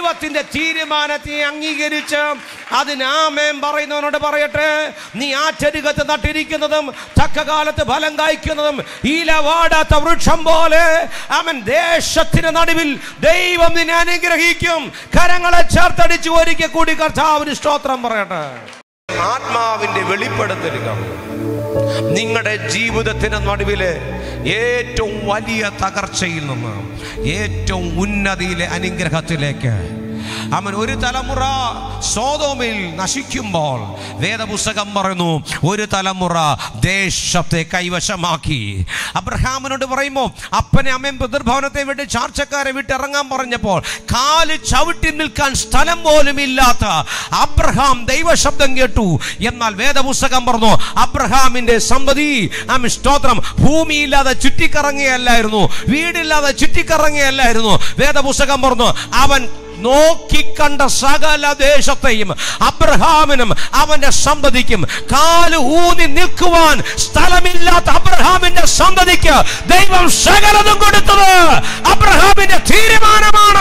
ദൈവത്തിന്റെ തീരുമാനത്തെ അംഗീകരിച്ച് അതിനാമേൻ പറയുന്നവനോട് പറയട്ടെ നീ ആറ്റരികത്ത് നട്ടിരിക്കുന്നതും തക്കകാലത്ത് ഫലം കായ്ക്കുന്നതും ഈല വാടാത്ത വൃക്ഷം പോലെ അവൻ ദേശത്തിന് നടുവിൽ ദൈവം നിന്നെ അനുഗ്രഹിക്കും കരങ്ങളെ ചേർത്തടിച്ച് ഒരിക്കൽ കൂടി കർത്താവിന് സ്തോത്രം പറയട്ടെ ആത്മാവിന്റെ വെളിപ്പെടുത്തലുകൾ നിങ്ങളുടെ ജീവിതത്തിന് നടുവിലെ ഏറ്റവും വലിയ തകർച്ചയിൽ നിന്ന് ഏറ്റവും ഉന്നതിയിലെ അനുഗ്രഹത്തിലേക്ക് അവൻ ഒരു തലമുറ സോതോമിൽ നശിക്കുമ്പോൾ വേദപുസ്തകം പറയുന്നു ഒരു തലമുറ ദേശത്തെ കൈവശമാക്കി അബ്രഹാമിനോട് പറയുമ്പോൾ അപ്പനെ അമ്മയും പിതൃഭവനത്തെ വിട്ട് ചാർച്ചക്കാരെ വിട്ട് ഇറങ്ങാൻ പറഞ്ഞപ്പോൾ കാല് ചവിട്ടി നിൽക്കാൻ സ്ഥലം പോലും ഇല്ലാത്ത അബ്രഹാം ദൈവശബ്ദം കേട്ടു എന്നാൽ വേദപുസ്തകം പറഞ്ഞു അബ്രഹാമിന്റെ സന്തതി ആമേൻ സ്തോത്രം ഭൂമിയില്ലാതെ ചുറ്റിക്കറങ്ങിയല്ലായിരുന്നു വീടില്ലാതെ ചുറ്റിക്കറങ്ങിയല്ലായിരുന്നു വേദപുസ്തകം പറഞ്ഞു അവൻ നോക്കിക്കണ്ട സകല ദേശത്തെയും അബ്രഹാമിനും അവന്റെ സന്തതിക്കും കാല് ഊന്നി നിൽക്കുവാൻ സ്ഥലമില്ലാത്ത അബ്രഹാമിന്റെ സന്തതിക്ക് ദൈവം സകലതും കൊടുത്തത് അബ്രഹാമിന്റെ തീരുമാനമാണ്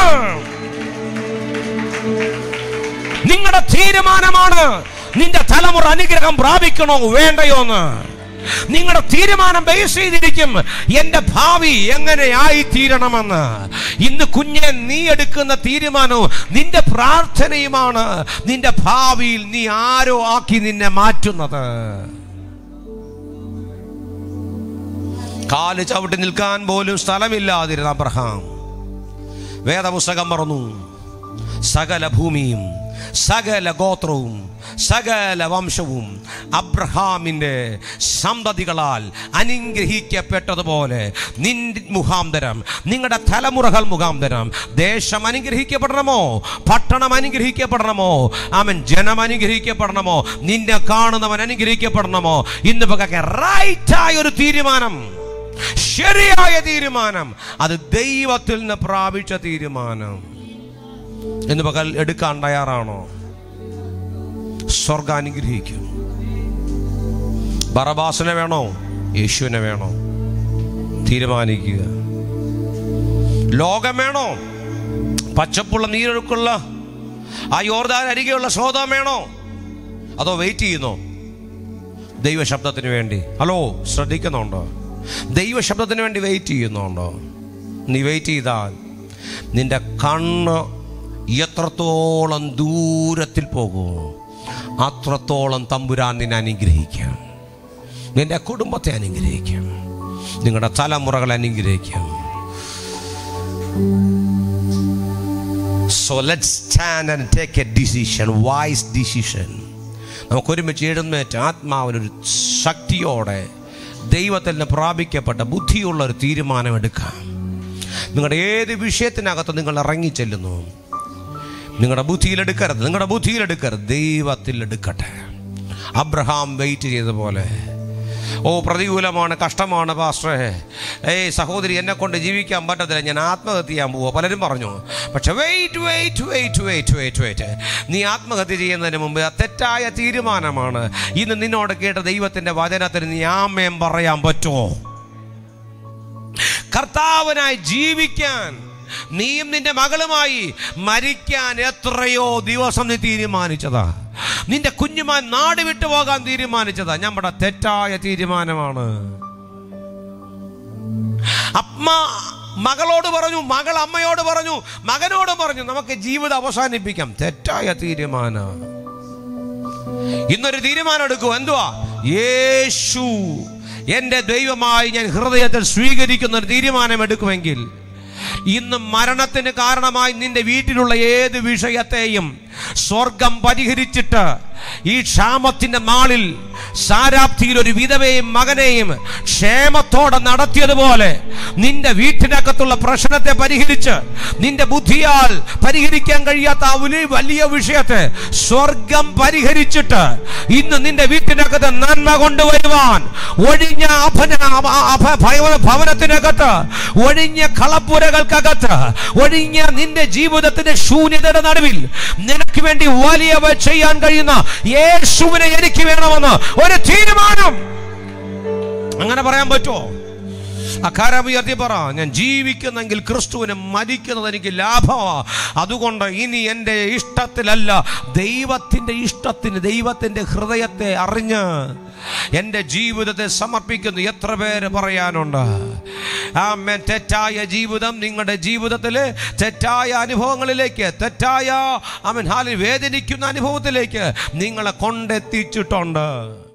നിങ്ങളുടെ തീരുമാനമാണ് നിന്റെ തലമുറ അനുഗ്രഹം പ്രാപിക്കണോ വേണ്ടയോ എന്ന് നിങ്ങളുടെ തീരുമാനം ബേസ് ചെയ്തിരിക്കും എന്റെ ഭാവി എങ്ങനെ ആയി തീരണമെന്ന് ഇന്ന് കുഞ്ഞെ നീ എടുക്കുന്ന തീരുമാനവും നിന്റെ പ്രാർത്ഥനയുമാണ് നിന്റെ ഭാവിയിൽ നീ ആരോ ആക്കി നിന്നെ മാറ്റുന്നത് കാല് ചവിട്ടി നിൽക്കാൻ പോലും സ്ഥലമില്ലാതിരുന്ന അബ്രഹാം വേദപുസ്തകം പറഞ്ഞു സകല ഭൂമിയും സകല ഗോത്രവും സകല വംശവും അബ്രഹാമിൻ്റെ സന്തതികളാൽ അനുഗ്രഹിക്കപ്പെട്ടതുപോലെ നിൻ മുഖാന്തരം നിങ്ങളുടെ തലമുറകൾ മുഖാന്തരം ദേശം അനുഗ്രഹിക്കപ്പെടണമോ പട്ടണം അനുഗ്രഹിക്കപ്പെടണമോ അവൻ ജനം അനുഗ്രഹിക്കപ്പെടണമോ നിന്നെ കാണുന്നവൻ അനുഗ്രഹിക്കപ്പെടണമോ ഇന്ന് പകക്കെ റൈറ്റായ ഒരു തീരുമാനം ശരിയായ തീരുമാനം അത് ദൈവത്തിൽ നിന്ന് പ്രാപിച്ച തീരുമാനം എന്ന് പകൽ എടുക്കാൻ തയ്യാറാണോ സ്വർഗ അനുഗ്രഹിക്കും ബറബാസിനെ വേണോ യേശുവിനെ വേണോ തീരുമാനിക്കുക ലോകം വേണോ പച്ചപ്പുള്ള നീരൊഴുക്കുള്ള ആ യോർദാൻ അരികെയുള്ള സ്വതം വേണോ അതോ വെയിറ്റ് ചെയ്യുന്നോ ദൈവശബ്ദത്തിന് വേണ്ടി ഹലോ ശ്രദ്ധിക്കുന്നുണ്ടോ ദൈവശബ്ദത്തിന് വേണ്ടി വെയിറ്റ് ചെയ്യുന്നുണ്ടോ നീ വെയിറ്റ് ചെയ്താൽ നിന്റെ കണ്ണ് എത്രത്തോളം ദൂരത്തിൽ പോകുമോ അത്രത്തോളം തമ്പുരാൻ നിന്നെ അനുഗ്രഹിക്കാം നിന്റെ കുടുംബത്തെ അനുഗ്രഹിക്കാം നിങ്ങളുടെ തലമുറകളെ അനുഗ്രഹിക്കാം so let stand and take a decision wise decision നമുക്ക് ഒരുമിച്ച് എഴുന്നേറ്റ് ആത്മാവിനൊരു ശക്തിയോടെ ദൈവത്തിൽ നിന്ന് പ്രാപിക്കപ്പെട്ട ബുദ്ധിയുള്ള ഒരു തീരുമാനം എടുക്കാം നിങ്ങളുടെ ഏത് വിഷയത്തിനകത്ത് നിങ്ങൾ ഇറങ്ങിച്ചെല്ലുന്നു നിങ്ങളുടെ ബുദ്ധിയിൽ എടുക്കരുത് നിങ്ങളുടെ ബുദ്ധിയിൽ എടുക്കരുത് ദൈവത്തിൽ എടുക്കട്ടെ അബ്രഹാം വെയിറ്റ് ചെയ്ത പോലെ ഓ പ്രതികൂലമാണ് കഷ്ടമാണ് പാസ്റ്ററെ ഏയ് സഹോദരി എന്നെ കൊണ്ട് ജീവിക്കാൻ പറ്റത്തില്ല ഞാൻ ആത്മഹത്യ ചെയ്യാൻ പോവുക പലരും പറഞ്ഞു പക്ഷെ wait wait wait wait wait wait നീ ആത്മഹത്യ ചെയ്യുന്നതിന് മുമ്പ് ആ തെറ്റായ തീരുമാനമാണ് ഇന്ന് നിന്നോട് കേട്ട ദൈവത്തിൻ്റെ വചനത്തിന് നീ ആമയം പറയാൻ പറ്റുമോ കർത്താവിനായി ജീവിക്കാൻ നീയും നിന്റെ മകളുമായി മരിക്കാൻ എത്രയോ ദിവസം നീ തീരുമാനിച്ചതാ നിന്റെ കുഞ്ഞുമാൻ നാട് വിട്ടു പോകാൻ തീരുമാനിച്ചതാ നമ്മുടെ തെറ്റായ തീരുമാനമാണ് അമ്മ മകളോട് പറഞ്ഞു മകൾ അമ്മയോട് പറഞ്ഞു മകനോട് പറഞ്ഞു നമുക്ക് ജീവിതം അവസാനിപ്പിക്കാം തെറ്റായ തീരുമാനം ഇന്നൊരു തീരുമാനം എടുക്കൂ എന്തുവാ യേശു എൻ്റെ ദൈവമായി ഞാൻ ഹൃദയത്തിൽ സ്വീകരിക്കുന്ന ഒരു തീരുമാനം എടുക്കുമെങ്കിൽ ഇന്ന് മരണത്തിന് കാരണമായി നിന്റെ വീട്ടിലുള്ള ഏത് വിഷയത്തെയും സ്വർഗം പരിഹരിച്ചിട്ട് ഈ ക്ഷാമത്തിന്റെ നാളിൽ സാരാപ്തിയിൽ ഒരു വിധവയും മകനെയും ക്ഷേമത്തോടെ നടത്തിയതുപോലെ നിന്റെ വീട്ടിനകത്തുള്ള പ്രശ്നത്തെ പരിഹരിച്ച് നിന്റെ ബുദ്ധിയാൽ പരിഹരിക്കാൻ കഴിയാത്ത ആ വലിയ വലിയ വിഷയത്തെ സ്വർഗം പരിഹരിച്ചിട്ട് ഇന്ന് നിന്റെ വീട്ടിനകത്ത് നന്മ കൊണ്ടുവരുവാൻ ഒഴിഞ്ഞ അഭന അഭ- അഭ- ഭയ- ഭവനത്തിനകത്ത് ഒഴിഞ്ഞ കളപ്പുരകൾക്കകത്ത് ഒഴിഞ്ഞ നിന്റെ ജീവിതത്തിന്റെ ശൂന്യതയുടെ നടുവിൽ നിനക്ക് വേണ്ടി വലിയവ ചെയ്യാൻ കഴിയുന്ന യേശുവിനെ എനിക്ക് വേണമെന്ന് ഒരു തീരുമാനം അങ്ങനെ പറയാൻ പറ്റുമോ അക്കാരമുയർത്തി പറ ഞാൻ ജീവിക്കുന്നെങ്കിൽ ക്രിസ്തുവിന് മരിക്കുന്നത് എനിക്ക് ലാഭമാ അതുകൊണ്ട് ഇനി എൻ്റെ ഇഷ്ടത്തിലല്ല ദൈവത്തിൻ്റെ ഇഷ്ടത്തിന് ദൈവത്തിൻ്റെ ഹൃദയത്തെ അറിഞ്ഞ് എൻ്റെ ജീവിതത്തെ സമർപ്പിക്കുന്നു എത്ര പേര് പറയാനുണ്ട് ആമേൻ തെറ്റായ ജീവിതം നിങ്ങളുടെ ജീവിതത്തിൽ തെറ്റായ അനുഭവങ്ങളിലേക്ക് തെറ്റായ അവൻ ഹാലിൽ വേദനിക്കുന്ന അനുഭവത്തിലേക്ക് നിങ്ങളെ കൊണ്ടെത്തിച്ചിട്ടുണ്ട്